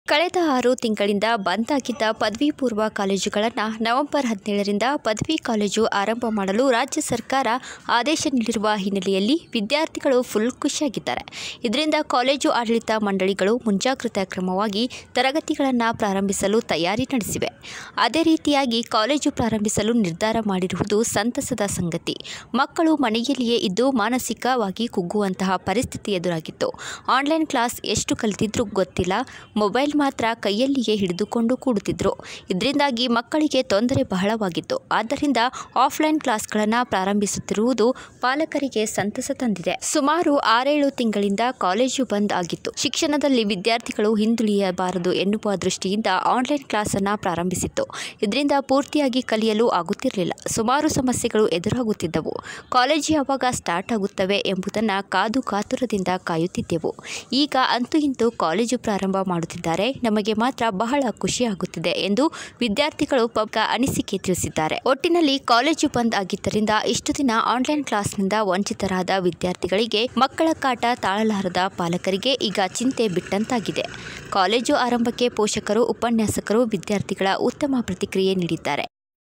ಕಳೆದ ಆರು ತಿಂಗಳಿಂದ ಬಂದ್ ಆಗಿದ್ದ ಪದವಿ ಪೂರ್ವ ಕಾಲೇಜುಗಳನ್ನು ನವೆಂಬರ್ ಹದಿನೇಳರಿಂದ ಪದವಿ ಕಾಲೇಜು ಆರಂಭ ಮಾಡಲು ರಾಜ್ಯ ಸರ್ಕಾರ ಆದೇಶ ನೀಡಿರುವ ಹಿನ್ನೆಲೆಯಲ್ಲಿ ವಿದ್ಯಾರ್ಥಿಗಳು ಫುಲ್ ಖುಷಿಯಾಗಿದ್ದಾರೆ ಇದರಿಂದ ಕಾಲೇಜು ಆಡಳಿತ ಮಂಡಳಿಗಳು ಮುಂಜಾಗ್ರತಾ ಕ್ರಮವಾಗಿ ತರಗತಿಗಳನ್ನು ಪ್ರಾರಂಭಿಸಲು ತಯಾರಿ ನಡೆಸಿವೆ ಅದೇ ರೀತಿಯಾಗಿ ಕಾಲೇಜು ಪ್ರಾರಂಭಿಸಲು ನಿರ್ಧಾರ ಮಾಡಿರುವುದು ಸಂತಸದ ಸಂಗತಿ ಮಕ್ಕಳು ಮನೆಯಲ್ಲಿಯೇ ಇದ್ದು ಮಾನಸಿಕವಾಗಿ ಕುಗ್ಗುವಂತಹ ಪರಿಸ್ಥಿತಿ ಎದುರಾಗಿತ್ತು ಆನ್ಲೈನ್ ಕ್ಲಾಸ್ ಎಷ್ಟು ಕಲಿತಿದ್ರೂ ಗೊತ್ತಿಲ್ಲ ಮೊಬೈಲ್ ಮಾತ್ರ ಕೈಯಲ್ಲಿಯೇ ಹಿಡಿದುಕೊಂಡು ಕೂಡುತ್ತಿದ್ರು ಇದರಿಂದಾಗಿ ಮಕ್ಕಳಿಗೆ ತೊಂದರೆ ಬಹಳವಾಗಿತ್ತು ಆದ್ದರಿಂದ ಆಫ್ಲೈನ್ ಕ್ಲಾಸ್ಗಳನ್ನು ಪ್ರಾರಂಭಿಸುತ್ತಿರುವುದು ಪಾಲಕರಿಗೆ ಸಂತಸ ತಂದಿದೆ ಸುಮಾರು ಆರೇಳು ತಿಂಗಳಿಂದ ಕಾಲೇಜು ಬಂದ್ ಆಗಿತ್ತು ಶಿಕ್ಷಣದಲ್ಲಿ ವಿದ್ಯಾರ್ಥಿಗಳು ಹಿಂದುಳಿಯಬಾರದು ಎನ್ನುವ ದೃಷ್ಟಿಯಿಂದ ಆನ್ಲೈನ್ ಕ್ಲಾಸ್ ಅನ್ನ ಪ್ರಾರಂಭಿಸಿತ್ತು ಇದರಿಂದ ಪೂರ್ತಿಯಾಗಿ ಕಲಿಯಲು ಆಗುತ್ತಿರಲಿಲ್ಲ ಸುಮಾರು ಸಮಸ್ಯೆಗಳು ಎದುರಾಗುತ್ತಿದ್ದವು ಕಾಲೇಜು ಯಾವಾಗ ಸ್ಟಾರ್ಟ್ ಆಗುತ್ತವೆ ಎಂಬುದನ್ನು ಕಾದು ಕಾತುರದಿಂದ ಕಾಯುತ್ತಿದ್ದೆವು ಈಗ ಅಂತೂ ಇಂತೂ ಕಾಲೇಜು ಪ್ರಾರಂಭ ಮಾಡುತ್ತಿದ್ದಾರೆ ನಮಗೆ ಮಾತ್ರ ಬಹಳ ಖುಷಿಯಾಗುತ್ತಿದೆ ಎಂದು ವಿದ್ಯಾರ್ಥಿಗಳು ಪಕ್ಕ ಅನಿಸಿಕೆ ತಿಳಿಸಿದ್ದಾರೆ ಒಟ್ಟಿನಲ್ಲಿ ಕಾಲೇಜು ಬಂದ್ ಆಗಿದ್ದರಿಂದ ಇಷ್ಟು ದಿನ ಆನ್ಲೈನ್ ಕ್ಲಾಸ್ನಿಂದ ವಂಚಿತರಾದ ವಿದ್ಯಾರ್ಥಿಗಳಿಗೆ ಮಕ್ಕಳ ಕಾಟ ತಾಳಲಾರದ ಪಾಲಕರಿಗೆ ಈಗ ಚಿಂತೆ ಬಿಟ್ಟಂತಾಗಿದೆ ಕಾಲೇಜು ಆರಂಭಕ್ಕೆ ಪೋಷಕರು ಉಪನ್ಯಾಸಕರು ವಿದ್ಯಾರ್ಥಿಗಳ ಉತ್ತಮ ಪ್ರತಿಕ್ರಿಯೆ ನೀಡಿದ್ದಾರೆ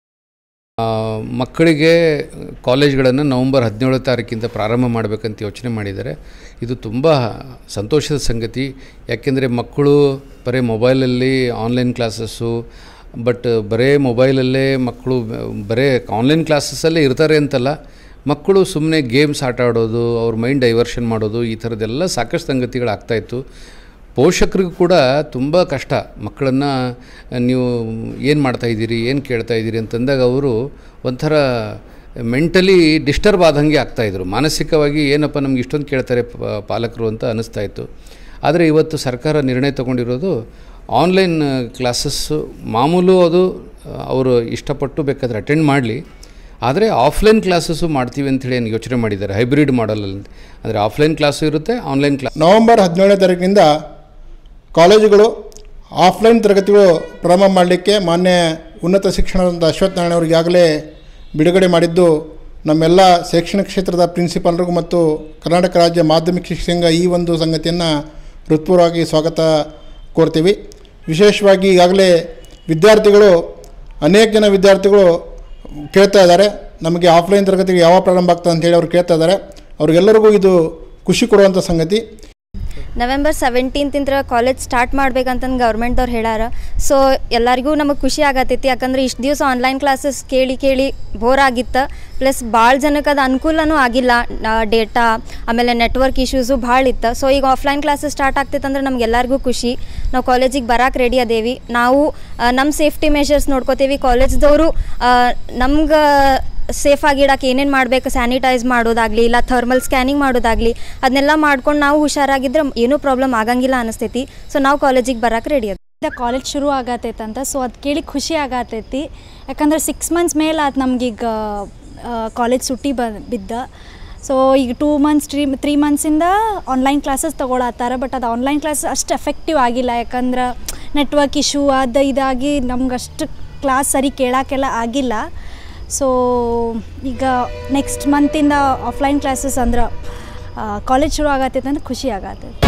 ಆ, ಮಕ್ಕಳಿಗೆ ಕಾಲೇಜ್ಗಳನ್ನು ನವಂಬರ್ ಹದಿನೇಳು ತಾರೀಕಿಂದ ಪ್ರಾರಂಭ ಮಾಡಬೇಕಂತ ಯೋಚನೆ ಮಾಡಿದ್ದಾರೆ ಇದು ತುಂಬ ಸಂತೋಷದ ಸಂಗತಿ ಯಾಕೆಂದರೆ ಮಕ್ಕಳು ಬರೀ ಮೊಬೈಲಲ್ಲಿ ಆನ್ಲೈನ್ ಕ್ಲಾಸಸ್ಸು ಬಟ್ ಬರೇ ಮೊಬೈಲಲ್ಲೇ ಮಕ್ಕಳು ಬರೇ ಆನ್ಲೈನ್ ಕ್ಲಾಸಸ್ಸಲ್ಲೇ ಇರ್ತಾರೆ ಅಂತಲ್ಲ ಮಕ್ಕಳು ಸುಮ್ಮನೆ ಗೇಮ್ಸ್ ಆಟ ಆಡೋದು ಅವ್ರ ಮೈಂಡ್ ಡೈವರ್ಷನ್ ಮಾಡೋದು ಈ ಥರದ್ದೆಲ್ಲ ಸಾಕಷ್ಟು ಸಂಗತಿಗಳಾಗ್ತಾಯಿತ್ತು ಪೋಷಕರಿಗೂ ಕೂಡ ತುಂಬ ಕಷ್ಟ ಮಕ್ಕಳನ್ನು ನೀವು ಏನು ಮಾಡ್ತಾಯಿದ್ದೀರಿ ಏನು ಕೇಳ್ತಾ ಇದ್ದೀರಿ ಅಂತಂದಾಗ ಅವರು ಒಂಥರ ಮೆಂಟಲಿ ಡಿಸ್ಟರ್ಬ್ ಆದಂಗೆ ಆಗ್ತಾಯಿದ್ರು ಮಾನಸಿಕವಾಗಿ ಏನಪ್ಪ ನಮ್ಗೆ ಇಷ್ಟೊಂದು ಕೇಳ್ತಾರೆ ಪ- ಪಾಲಕರು ಅಂತ ಅನ್ನಿಸ್ತಾ ಇತ್ತು ಆದರೆ ಇವತ್ತು ಸರ್ಕಾರ ನಿರ್ಣಯ ತಗೊಂಡಿರೋದು ಆನ್ಲೈನ್ ಕ್ಲಾಸಸ್ಸು ಮಾಮೂಲು ಅದು ಅವರು ಇಷ್ಟಪಟ್ಟು ಬೇಕಾದ್ರೆ ಅಟೆಂಡ್ ಮಾಡಲಿ ಆದರೆ ಆಫ್ಲೈನ್ ಕ್ಲಾಸಸ್ಸು ಮಾಡ್ತೀವಿ ಅಂಥೇಳಿ ಏನು ಯೋಚನೆ ಮಾಡಿದ್ದಾರೆ ಹೈಬ್ರಿಡ್ ಮಾಡಲಲ್ಲಿ ಅಂದರೆ ಆಫ್ಲೈನ್ ಕ್ಲಾಸು ಇರುತ್ತೆ ಆನ್ಲೈನ್ ಕ್ಲಾ ನವೆಂಬರ್ ಹದಿನೇಳನೇ ತಾರೀಕಿನಿಂದ ಕಾಲೇಜುಗಳು ಆಫ್ಲೈನ್ ತರಗತಿಗಳು ಪ್ರಾರಂಭ ಮಾಡಲಿಕ್ಕೆ ಮಾನ್ಯ ಉನ್ನತ ಶಿಕ್ಷಣದ ಅಶ್ವಥ್ ನಾರಾಯಣ ಅವರು ಈಗಾಗಲೇ ಬಿಡುಗಡೆ ಮಾಡಿದ್ದು ನಮ್ಮೆಲ್ಲ ಶೈಕ್ಷಣಿಕ ಕ್ಷೇತ್ರದ ಪ್ರಿನ್ಸಿಪಾಲ್ರಿಗೂ ಮತ್ತು ಕರ್ನಾಟಕ ರಾಜ್ಯ ಮಾಧ್ಯಮಿಕ ಶಿಕ್ಷಕ ಸಂಘ ಈ ಒಂದು ಸಂಗತಿಯನ್ನು ಹೃತ್ಪೂರ್ವವಾಗಿ ಸ್ವಾಗತ ಕೋರ್ತೀವಿ ವಿಶೇಷವಾಗಿ ಈಗಾಗಲೇ ವಿದ್ಯಾರ್ಥಿಗಳು ಅನೇಕ ಜನ ವಿದ್ಯಾರ್ಥಿಗಳು ಕೇಳ್ತಾ ಇದ್ದಾರೆ ನಮಗೆ ಆಫ್ಲೈನ್ ತರಗತಿಗೆ ಯಾವಾಗ ಪ್ರಾರಂಭ ಆಗ್ತದೆ ಅಂತೇಳಿ ಅವ್ರು ಕೇಳ್ತಾ ಇದ್ದಾರೆ ಅವ್ರಿಗೆಲ್ಲರಿಗೂ ಇದು ಖುಷಿ ಕೊಡುವಂಥ ಸಂಗತಿ ನವೆಂಬರ್ ಸೆವೆಂಟೀನ್ತಿಂದ ಕಾಲೇಜ್ ಸ್ಟಾರ್ಟ್ ಮಾಡ್ಬೇಕಂತಂದು ಗೌರ್ಮೆಂಟ್ದವ್ರು ಹೇಳಾರ ಸೊ ಎಲ್ಲರಿಗೂ ನಮಗೆ ಖುಷಿ ಆಗತ್ತೈತಿ ಯಾಕಂದ್ರೆ ಇಷ್ಟು ದಿವಸ ಆನ್ಲೈನ್ ಕ್ಲಾಸಸ್ ಕೇಳಿ ಕೇಳಿ ಬೋರ್ ಆಗಿತ್ತು ಪ್ಲಸ್ ಭಾಳ ಜನಕ್ಕೆ ಅದು ಅನುಕೂಲನೂ ಆಗಿಲ್ಲ ಡೇಟಾ ಆಮೇಲೆ ನೆಟ್ವರ್ಕ್ ಇಶ್ಯೂಸು ಭಾಳ ಇತ್ತು ಸೊ ಈಗ ಆಫ್ಲೈನ್ ಕ್ಲಾಸಸ್ ಸ್ಟಾರ್ಟ್ ಆಗ್ತೈತೆ ಅಂದ್ರೆ ನಮ್ಗೆಲ್ಲರಿಗೂ ಖುಷಿ ನಾವು ಕಾಲೇಜಿಗೆ ಬರಕ್ಕೆ ರೆಡಿ ಅದೇವಿ ನಾವು ನಮ್ಮ ಸೇಫ್ಟಿ ಮೆಷರ್ಸ್ ನೋಡ್ಕೋತೀವಿ ಕಾಲೇಜ್ದವರು ನಮ್ಗೆ ಸೇಫ್ ಆಗಿ ಇಡಕ್ಕೆ ಏನೇನು ಮಾಡಬೇಕು ಸ್ಯಾನಿಟೈಸ್ ಮಾಡೋದಾಗಲಿ ಇಲ್ಲ ಥರ್ಮಲ್ ಸ್ಕ್ಯಾನಿಂಗ್ ಮಾಡೋದಾಗಲಿ ಅದನ್ನೆಲ್ಲ ಮಾಡ್ಕೊಂಡು ನಾವು ಹುಷಾರಾಗಿದ್ರೆ ಏನೂ ಪ್ರಾಬ್ಲಮ್ ಆಗಂಗಿಲ್ಲ ಅನಿಸ್ತೈತಿ ಸೊ ನಾವು ಕಾಲೇಜಿಗೆ ಬರಕ್ಕೆ ರೆಡಿ ಅದ ಈಗ ಕಾಲೇಜ್ ಶುರು ಆಗತ್ತೈತಂತ ಸೊ ಅದು ಕೇಳಿ ಖುಷಿ ಆಗತೈತಿ ಯಾಕಂದ್ರೆ ಸಿಕ್ಸ್ ಮಂತ್ಸ್ ಮೇಲೆ ಅದು ನಮಗೀಗ ಕಾಲೇಜ್ ಸುಟ್ಟಿ ಬ ಬಿದ್ದ ಸೊ ಈಗ ಟೂ ಮಂತ್ಸ್ ತ್ರೀ ತ್ರೀ ಮಂತ್ಸಿಂದ ಆನ್ಲೈನ್ ಕ್ಲಾಸಸ್ ತೊಗೊಳತ್ತಾರ ಬಟ್ ಅದು ಆನ್ಲೈನ್ ಕ್ಲಾಸ್ ಅಷ್ಟು ಎಫೆಕ್ಟಿವ್ ಆಗಿಲ್ಲ ಯಾಕಂದ್ರೆ ನೆಟ್ವರ್ಕ್ ಇಶ್ಯೂ ಅದು ಇದಾಗಿ ನಮ್ಗೆ ಅಷ್ಟು ಕ್ಲಾಸ್ ಸರಿ ಕೇಳೋಕ್ಕೆಲ್ಲ ಆಗಿಲ್ಲ ಸೊ ಈಗ ನೆಕ್ಸ್ಟ್ ಮಂತಿಂದ ಆಫ್ಲೈನ್ ಕ್ಲಾಸಸ್ ಅಂದ್ರೆ ಕಾಲೇಜ್ ಶುರು ಆಗತ್ತೈತೆ ಅಂದ್ರೆ ಖುಷಿ ಆಗತ್ತೈತೆ